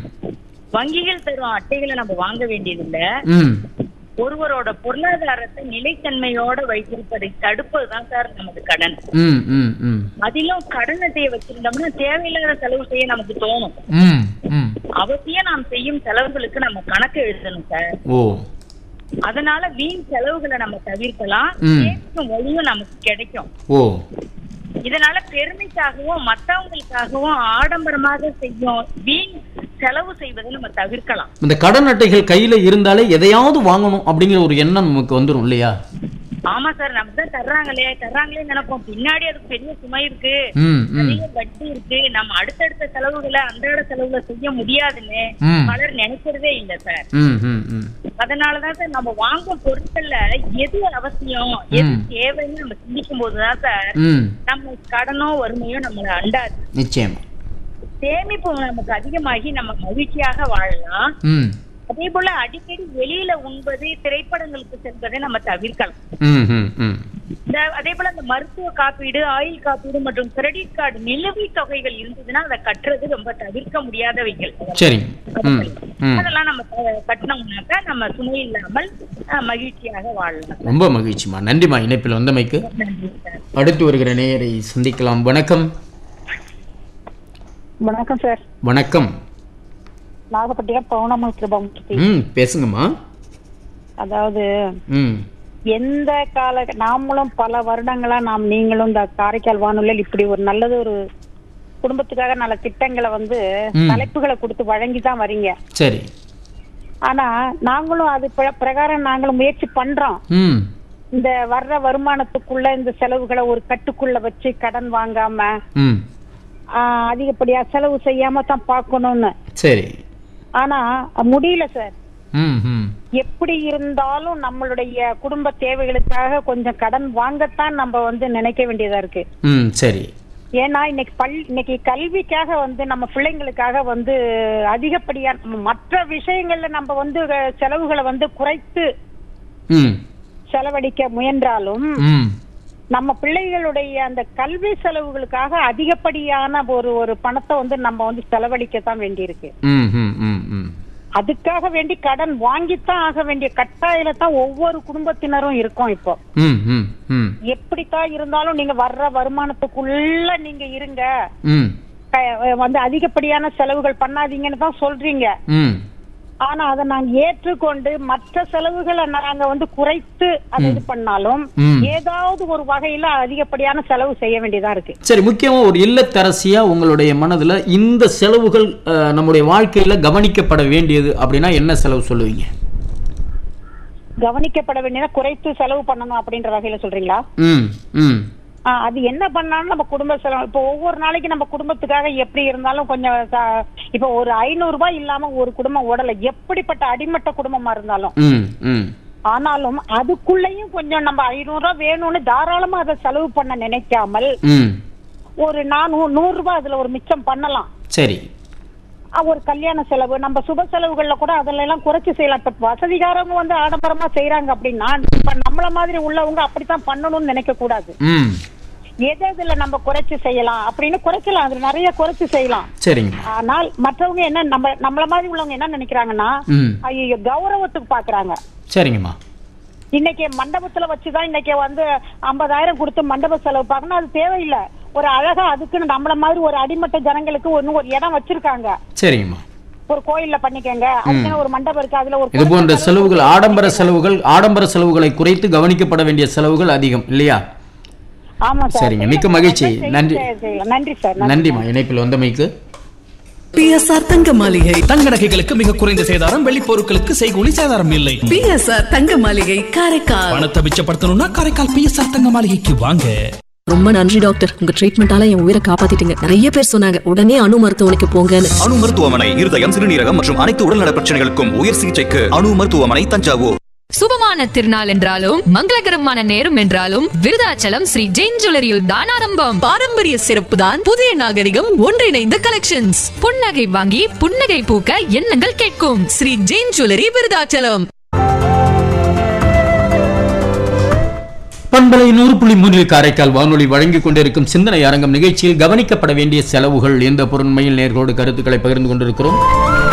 வங்கிகள் தரும் அட்டைகளை நம்ம வாங்க வேண்டியதில்ல ம் ஒருவரோட பொருளாதாரத்தை நிலைத்தன்மையோட வைத்திருப்பதை தடுப்பதுதான் சார் நமது கடன் ம் ம் ம் அதிலும் கடன் அட்டையை வச்சிருந்தோம்னா தேவையில்லாத செலவு செய்ய நமக்கு தோணும் ம் ம் அவசியம் நாம் செய்யும் செலவுகளுக்கு நம்ம கணக்கு எழுதணும் சார் ஓ அதனால வீண் செலவுகளை நம்ம தவிர்க்கலாம் ம். சேமிக்கும் வழியும் நமக்கு கிடைக்கும் ஓ இதனால பெருமைக்காகவும் மத்தவங்களுக்காகவும் ஆடம்பரமாக செய்யும் வீண் செலவு செய்வதை நம்ம தவிர்க்கலாம் இந்த கடன் அட்டைகள் கையில இருந்தாலே எதையாவது வாங்கணும் அப்படிங்கிற ஒரு எண்ணம் நமக்கு வந்துடும் இல்லையா ஆமா சார் நமக்கு தான் தர்றாங்களே தர்றாங்களே நினைப்போம் பின்னாடி அதுக்கு பெரிய சுமை இருக்கு ம் ம் நிறைய வட்டி இருக்கு நம்ம அடுத்தடுத்த செலவுகளை அன்றாட செலவுல செய்ய முடியாதுன்னு ம். பலர் நினைக்கிறதே இல்ல சார் ம் ம் ம் அதனாலதான் சார் நம்ம வாங்கும் பொருட்கள்ல எது அவசியம் எது ம். தேவைன்னு நம்ம சிந்திக்கும் போதுதான் சார் ம் நம்ம கடனோ வறுமையோ நம்மள அண்டாது நிச்சயமா சேமிப்பு நமக்கு அதிகமாகி நம்ம மகிழ்ச்சியாக வாழலாம் ம் அதே போல அடிக்கடி வெளியில உண்பது திரைப்படங்களுக்கு செல்வதை நம்ம தவிர்க்கலாம் ம் ம் ம் இந்த அதே போல இந்த மருத்துவ காப்பீடு ஆயுள் காப்பீடு மற்றும் கிரெடிட் கார்டு நிலுவைத் தொகைகள் இருந்ததுன்னா அதை கட்டுறது ரொம்ப தவிர்க்க முடியாதவைகள் சரிங்க ம் ம் அதெல்லாம் நம்ம க- கட்டினோம்னாக்கா நம்ம சுமை இல்லாமல் அஹ், மகிழ்ச்சியாக வாழலாம் ரொம்ப மகிழ்ச்சிமா நன்றிமா இணைப்பில் வந்தமைக்கு நன்றி சார் அடுத்து வருகிற நேயரை சந்திக்கலாம் வணக்கம் வணக்கம் சார் வணக்கம் நாகப்பட்டியா பௌர்ணமி கிருபமூர்த்தி ம் பேசுங்கம்மா அதாவது ம் எந்த கால நாமளும் பல வருடங்களா நாம் நீங்களும் இந்த காரைக்கால் வானொலியில் இப்படி ஒரு நல்லது ஒரு குடும்பத்துக்காக நல்ல திட்டங்களை வந்து ம். தலைப்புகளை கொடுத்து வழங்கி தான் வரீங்க சரி ஆனா நாங்களும் அது பிர- பிரகாரம் நாங்களும் முயற்சி பண்றோம் ம் இந்த வர்ற வருமானத்துக்குள்ள இந்த செலவுகளை ஒரு கட்டுக்குள்ள வச்சு கடன் வாங்காம ம் ஆஹ், அதிகப்படியா செலவு செய்யாம தான் பார்க்கணும்னு சரி ஆனா முடியல சார் ம் ம் எப்படி இருந்தாலும் நம்மளுடைய குடும்ப தேவைகளுக்காக கொஞ்சம் கடன் வாங்கத்தான் நம்ம வந்து நினைக்க வேண்டியதா இருக்கு ம் சரி ஏன்னா இன்னைக்கு பள் இன்னைக்கு கல்விக்காக வந்து நம்ம பிள்ளைங்களுக்காக வந்து அதிகப்படியா நம்ம மற்ற விஷயங்கள்ல நம்ம வந்து அஹ், செலவுகளை வந்து குறைத்து ம் செலவழிக்க முயன்றாலும் ம் நம்ம பிள்ளைகளுடைய அந்த கல்வி செலவுகளுக்காக அதிகப்படியான ஒரு ஒரு பணத்தை வந்து நம்ம வந்து செலவழிக்கத்தான் வேண்டியிருக்கு ம் ம் ம் ம் அதுக்காக வேண்டி கடன் வாங்கித்தான் ஆக வேண்டிய கட்டாயில தான் ஒவ்வொரு குடும்பத்தினரும் இருக்கோம் இப்போ ம் ம் ம் எப்படித்தான் இருந்தாலும் நீங்க வர்ற வருமானத்துக்குள்ள நீங்க இருங்க ம் க- வந்து அதிகப்படியான செலவுகள் பண்ணாதீங்கன்னு தான் சொல்றீங்க ம் ஆனா அதை நாங்க ஏற்றுக்கொண்டு மற்ற செலவுகளை நாங்க வந்து குறைத்து அதை இது பண்ணாலும் ம். ஏதாவது ஒரு வகையில அதிகப்படியான செலவு செய்ய வேண்டியதா இருக்கு சரி முக்கியமா ஒரு இல்லத்தரசியா உங்களுடைய மனதுல இந்த செலவுகள் அஹ், நம்முடைய வாழ்க்கையில கவனிக்கப்பட வேண்டியது அப்படின்னா என்ன செலவு சொல்லுவீங்க கவனிக்கப்பட வேண்டியதா குறைத்து செலவு பண்ணணும் அப்படின்ற வகையில சொல்றீங்களா ம் ம் ஆ, அது என்ன பண்ணாலும் நம்ம குடும்ப செலவு இப்போ ஒவ்வொரு நாளைக்கு நம்ம குடும்பத்துக்காக எப்படி இருந்தாலும் கொஞ்சம் ச- இப்போ ஒரு ஐநூறு ரூபாய் இல்லாம ஒரு குடும்பம் ஓடல எப்படிப்பட்ட அடிமட்ட குடும்பமா இருந்தாலும் ம் ம் ஆனாலும் அதுக்குள்ளேயும் கொஞ்சம் நம்ம ஐநூறு ரூபாய் வேணும்னு தாராளமா அதை செலவு பண்ண நினைக்காமல் ம் ஒரு நானூறு நூறு ரூபாய் அதுல ஒரு மிச்சம் பண்ணலாம் சரி ஆ, ஒரு கல்யாண செலவு நம்ம சுப செலவுகள்ல கூட அதுல எல்லாம் குறைச்சு செய்யலாம் இப்ப வசதிகாரங்க வந்து ஆடம்பரமா செய்யறாங்க அப்படின்னா இப்ப நம்மள மாதிரி உள்ளவங்க அப்படித்தான் பண்ணணும்னு நினைக்க கூடாது ம் எது எதுல நம்ம குறைச்சு செய்யலாம் அப்படின்னு குறைக்கலாம் அதுல நிறைய குறைச்சு செய்யலாம் சரிங்க ஆனால் மற்றவங்க என்ன நம்ம நம்மள மாதிரி உள்ளவங்க என்ன நினைக்கிறாங்கன்னா ம் ஐயோ கௌரவத்துக்கு பாக்குறாங்க சரிங்கம்மா இன்னைக்கு மண்டபத்துல வச்சுதான் இன்னைக்கு வந்து ஐம்பதாயிரம் கொடுத்து மண்டப செலவு பார்க்கணும் அது தேவையில்லை ஒரு அழகா அதுக்குன்னு நம்மள மாதிரி ஒரு அடிமட்ட ஜனங்களுக்கு ஒண்ணு ஒரு இடம் வச்சிருக்காங்க சரிங்கம்மா ஒரு கோயில்ல பண்ணிக்கங்க அதுக்குன்னு ஒரு மண்டபம் இருக்கு அதுல ஒரு இது போன்ற குறைச்ச செலவுகள் ஆடம்பர செலவுகள் ஆடம்பர செலவுகளை குறைத்து கவனிக்கப்பட வேண்டிய செலவுகள் அதிகம் இல்லையா ஆமா சார் சரிங்க, மிக்க மகிழ்ச்சி. நன்றி. செய்யலாம். நன்றி சார் நன்றி. நன்றிம்மா இணைப்பில் வந்தமைக்கு பிஎஸ்ஆர் தங்க மாளிகை தங்க நகைகளுக்கு மிக குறைந்த சேதாரம் வெள்ளி பொருட்களுக்கு செய்கூலி சேதாரம் இல்லை பிஎஸ்ஆர் தங்க மாளிகை காரைக்கால் பணத்தை மிச்சப்படுத்தணும்னா காரைக்கால் பிஎஸ்ஆர் தங்க மாளிகைக்கு வாங்க ரொம்ப நன்றி டாக்டர் உங்க ட்ரீட்மெண்டால என் உயிரை காப்பாத்திட்டீங்க நிறைய பேர் சொன்னாங்க உடனே அணு மருத்துவமனைக்கு போங்கன்னு அணு மருத்துவமனை இருதயம் சிறுநீரகம் மற்றும் அனைத்து உடல்நல பிரச்சனைகளுக்கும் உயர் சிகிச்சைக்கு அணு மருத்துவமனை தஞ்சாவூர் சுபமான திருநாள் என்றாலும் மங்களகரமான நேரம் என்றாலும் விருதாச்சலம் ஸ்ரீ ஜெயின் ஜுவல்லரியில் தான் ஆரம்பம் பாரம்பரிய சிறப்பு தான் புதிய நாகரிகம் ஒன்றிணைந்த கலெக்ஷன்ஸ் புன்னகை வாங்கி புன்னகை பூக்க எண்ணங்கள் கேட்கும் ஸ்ரீ ஜெயின் ஜுவல்லரி விருதாச்சலம் பண்பலை நூறு புள்ளி மூன்றில் காரைக்கால் வானொலி வழங்கிக் கொண்டிருக்கும் சிந்தனை அரங்கம் நிகழ்ச்சியில் கவனிக்கப்பட வேண்டிய செலவுகள் எந்த பொருண்மையில் நேர்களோடு கருத்துக்களை பகிர்ந்து கொண்டிருக்கிறோம்